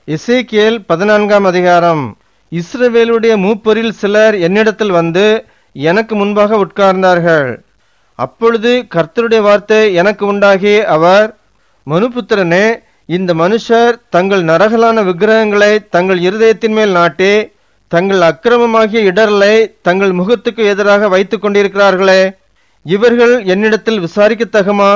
எசேக்கியேல் பதினான்காம் அதிகாரம் இஸ்ரவேலுடைய மூப்பரில் சிலர் என்னிடத்தில் வந்து எனக்கு முன்பாக உட்கார்ந்தார்கள் அப்பொழுது கர்த்தருடைய வார்த்தை எனக்கு உண்டாகி அவர் மனுபுத்திரனே இந்த மனுஷர் தங்கள் நரகலான விக்கிரகங்களை தங்கள் இருதயத்தின் மேல் நாட்டி தங்கள் அக்கிரமமாகிய இடரலை தங்கள் முகத்துக்கு எதிராக வைத்துக் கொண்டிருக்கிறார்களே இவர்கள் என்னிடத்தில் விசாரிக்கத்தகுமா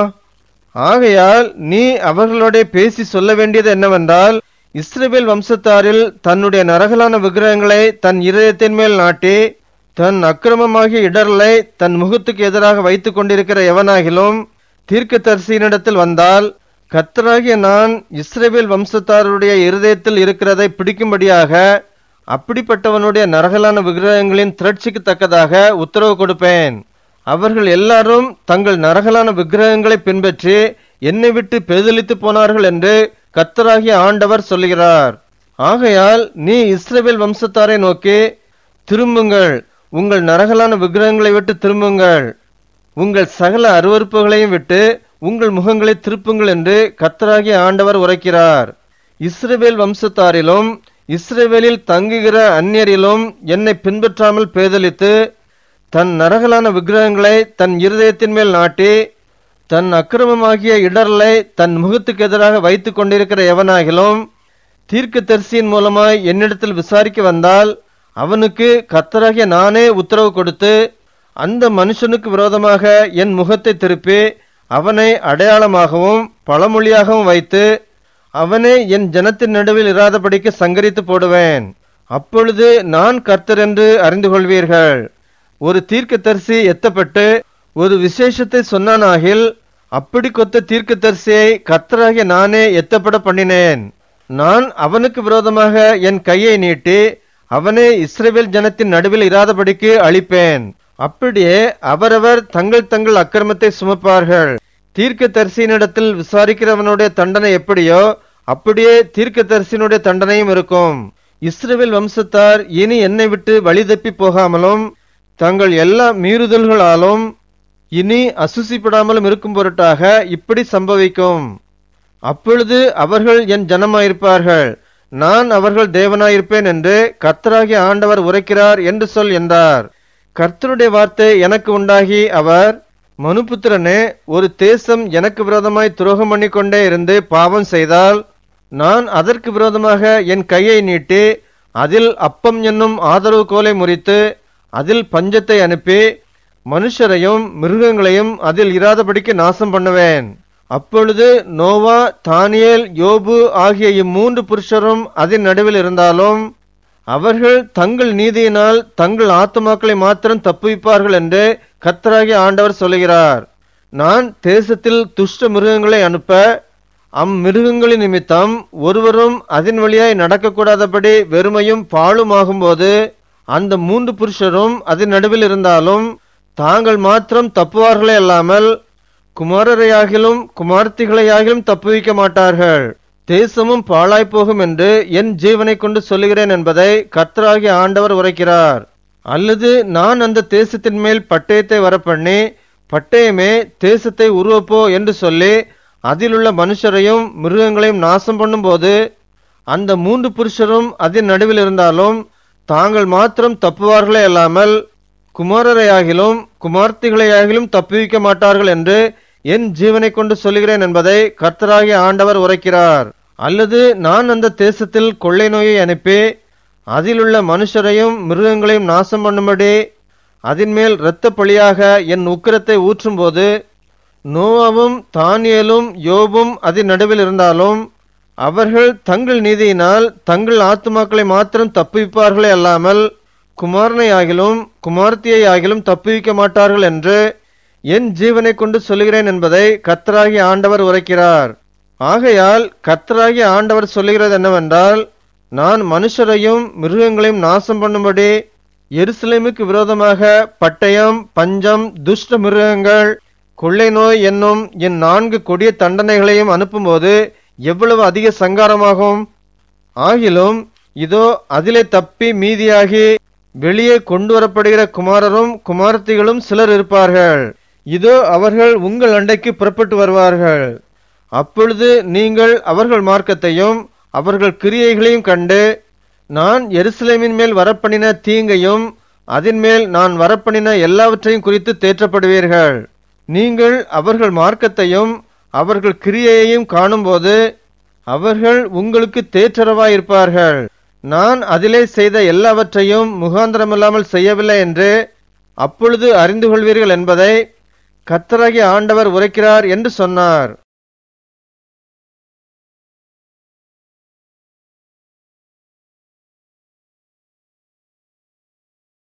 ஆகையால் நீ அவர்களோட பேசி சொல்ல வேண்டியது என்னவென்றால் இஸ்ரவேல் வம்சத்தாரில் தன்னுடைய நரகலான விக்கிரகங்களை தன் இருதயத்தின் மேல் நாட்டி தன் அக்கிரமமாகிய இடரலை தன் முகத்துக்கு எதிராக வைத்துக் கொண்டிருக்கிற எவனாகிலும் தீர்க்கதரிசியினிடத்தில் வந்தால் கர்த்தராகிய நான் இஸ்ரவேல் வம்சத்தாருடைய இருதயத்தில் இருக்கிறதை பிடிக்கும்படியாக அப்படிப்பட்டவனுடைய நரகலான விக்கிரகங்களின் திரட்சிக்கு தக்கதாக உத்தரவு கொடுப்பேன் அவர்கள் எல்லாரும் தங்கள் நரகலான விக்கிரகங்களை பின்பற்றி என்னை விட்டு பெருதலித்து போனார்கள் என்று கர்த்தராகிய ஆண்டவர் சொல்லுகிறார் ஆகையால் நீ இஸ்ரவேல் வம்சத்தாரை நோக்கி திரும்புங்கள் உங்கள் நரகலான விக்கிரகங்களை விட்டு திரும்புங்கள் உங்கள் சகல அருவருப்புகளையும் விட்டு உங்கள் முகங்களை திருப்புங்கள் என்று கர்த்தராகிய ஆண்டவர் உரைக்கிறார் இஸ்ரவேல் வம்சத்தாரிலும் இஸ்ரவேலில் தங்குகிற அந்நியரிலும் என்னை பின்பற்றாமல் பேதலித்து தன் நரகலான விக்கிரகங்களை தன் இருதயத்தின் மேல் நாட்டி தன் அக்கிரமமாகிய இடரலை தன் முகத்துக்கு எதிராக வைத்துக் கொண்டிருக்கிற எவனாகிலும் தீர்க்கதரிசியின் மூலமாய் என்னிடத்தில் விசாரிக்க வந்தால் அவனுக்கு கர்த்தராகிய நானே உத்தரவு கொடுத்து அந்த மனுஷனுக்கு விரோதமாக என் முகத்தை திருப்பி அவனை அடையாளமாகவும் பழமொழியாகவும் வைத்து அவனை என் ஜனத்தின் நடுவில் இராதபடிக்கு சங்கரித்து போடுவேன் அப்பொழுது நான் கர்த்தர் என்று அறிந்து கொள்வீர்கள் ஒரு தீர்க்கதரிசி எத்தப்பட்டு ஒரு விசேஷத்தை சொன்னானாகில் அப்படி கொத்த தீர்க்கதரிசியை கர்த்தராகிய நானே எத்தப்பட பண்ணினேன் நான் அவனுக்கு விரோதமாக என் கையை நீட்டி அவனை இஸ்ரவேல் ஜனத்தின் நடுவில் இராதபடிக்கு அழிப்பேன் அப்படியே அவரவர் தங்கள் தங்கள் அக்கிரமத்தை சுமப்பார்கள் தீர்க்கதரிசியினிடத்தில் விசாரிக்கிறவனுடைய தண்டனை எப்படியோ அப்படியே தீர்க்கதரிசியினுடைய தண்டனையும் இருக்கும் இஸ்ரவேல் வம்சத்தார் இனி என்னை விட்டு வழி தப்பி போகாமலும் தங்கள் எல்லா மீறுதல்களாலும் இனி அசுசிப்படாமலும் இருக்கும் பொருட்டாக இப்படி சம்பவிக்கும் அப்பொழுது அவர்கள் என் ஜனமாயிருப்பார்கள் நான் அவர்கள் தேவனாயிருப்பேன் என்று கர்த்தராகிய ஆண்டவர் உரைக்கிறார் என்று சொல் என்றார் கர்த்தருடைய வார்த்தை எனக்கு உண்டாகி அவர் மனுபுத்திரனே ஒரு தேசம் எனக்கு விரோதமாய் துரோகம் பண்ணிக்கொண்டே இருந்து பாவம் செய்தால் நான் அதற்கு விரோதமாக என் கையை நீட்டி அதில் அப்பம் என்னும் ஆதரவு கோலை முறித்து அதில் பஞ்சத்தை அனுப்பி மனுஷரையும் மிருகங்களையும் அதில் இராதபடிக்கு நாசம் பண்ணுவேன் அப்பொழுது நோவா தானியேல் யோபு ஆகிய இம்மூன்று புருஷரும் அதன் நடுவில் இருந்தாலும் அவர்கள் தங்கள் நீதியினால் தங்கள் ஆத்துமாக்களை மாத்திரம் தப்புவிப்பார்கள் என்று கர்த்தராகிய ஆண்டவர் சொல்லுகிறார் நான் தேசத்தில் துஷ்ட மிருகங்களை அனுப்ப அம்மிருகங்களின் நிமித்தம் ஒருவரும் அதன் வழியாய் நடக்கக்கூடாதபடி வெறுமையும் பாழுமாகும்போது அந்த மூன்று புருஷரும் அதன் நடுவில் இருந்தாலும் தாங்கள் மாத்திரம் தப்புவார்களே அல்லாமல் குமாரரையாகிலும் குமார்த்திகளையாகிலும் தப்புவிக்க மாட்டார்கள் தேசமும் பாழாய்ப் போகும் என்று என் ஜீவனை கொண்டு சொல்லுகிறேன் என்பதை கர்த்தராகிய ஆண்டவர் உரைக்கிறார் அல்லது நான் அந்த தேசத்தின் மேல் பட்டயத்தை வரப்பண்ணி பட்டயமே தேசத்தை உருவப்போ என்று சொல்லி அதிலுள்ள மனுஷரையும் மிருகங்களையும் நாசம் பண்ணும்போது அந்த மூன்று புருஷரும் அதன் நடுவில் இருந்தாலும் தாங்கள் மாத்திரம் தப்புவார்களே அல்லாமல் குமாரரையாகிலும் குமார்த்திகளையாகிலும் தப்புவிக்க மாட்டார்கள் என்று என் ஜீவனை கொண்டு சொல்லுகிறேன் என்பதை கர்த்தராகிய ஆண்டவர் உரைக்கிறார் அல்லது நான் அந்த தேசத்தில் கொள்ளை நோயை அனுப்பி அதிலுள்ள மனுஷரையும் மிருகங்களையும் நாசம் பண்ணும்படி அதன் மேல் இரத்த பழியாக என் உக்கிரத்தை ஊற்றும்போது நோவாவும் தானியேலும் யோபும் அதன் நடுவில் இருந்தாலும் அவர்கள் தங்கள் நீதியினால் தங்கள் ஆத்துமாக்களை மாத்திரம் தப்புவிப்பார்களே அல்லாமல் குமாரனையாகிலும் குமார்த்தியையாகிலும் தப்புவிக்க மாட்டார்கள் என்று என் ஜீவனை கொண்டு சொல்லுகிறேன் என்பதை கர்த்தராகிய ஆண்டவர் உரைக்கிறார் ஆகையால் கர்த்தராகிய ஆண்டவர் சொல்லுகிறது என்னவென்றால் நான் மனுஷரையும் மிருகங்களையும் நாசம் பண்ணும்படி எருசலேமுக்கு விரோதமாக பட்டயம் பஞ்சம் துஷ்ட மிருகங்கள் கொள்ளை நோய் என்னும் என் நான்கு கொடிய தண்டனைகளையும் அனுப்பும்போது எவ்வளவு அதிக சங்காரமாகும் ஆகிலும் இதோ அதிலே தப்பி மீதியாகி வெளியே கொண்டு வரப்படுகிற குமாரரும் குமாரத்திகளும் சிலர் இருப்பார்கள் இதோ அவர்கள் உங்கள் அண்டைக்கு புறப்பட்டு வருவார்கள் அப்பொழுது நீங்கள் அவர்கள் மார்க்கத்தையும் அவர்கள் கிரியைகளையும் கண்டு நான் எருசலேமின் மேல் வரப்பண்ணின தீங்கையும் அதன் மேல் நான் வரப்பண்ணின எல்லாவற்றையும் குறித்து தேற்றப்படுவீர்கள் நீங்கள் அவர்கள் மார்க்கத்தையும் அவர்கள் கிரியையையும் காணும்போது அவர்கள் உங்களுக்கு தேற்றரவாயிருப்பார்கள் நான் அதிலே செய்த எல்லாவற்றையும் முகாந்திரமில்லாமல் செய்யவில்லை என்று அப்பொழுது அறிந்து கொள்வீர்கள் என்பதை கர்த்தராகிய ஆண்டவர் உரைக்கிறார் என்று சொன்னார்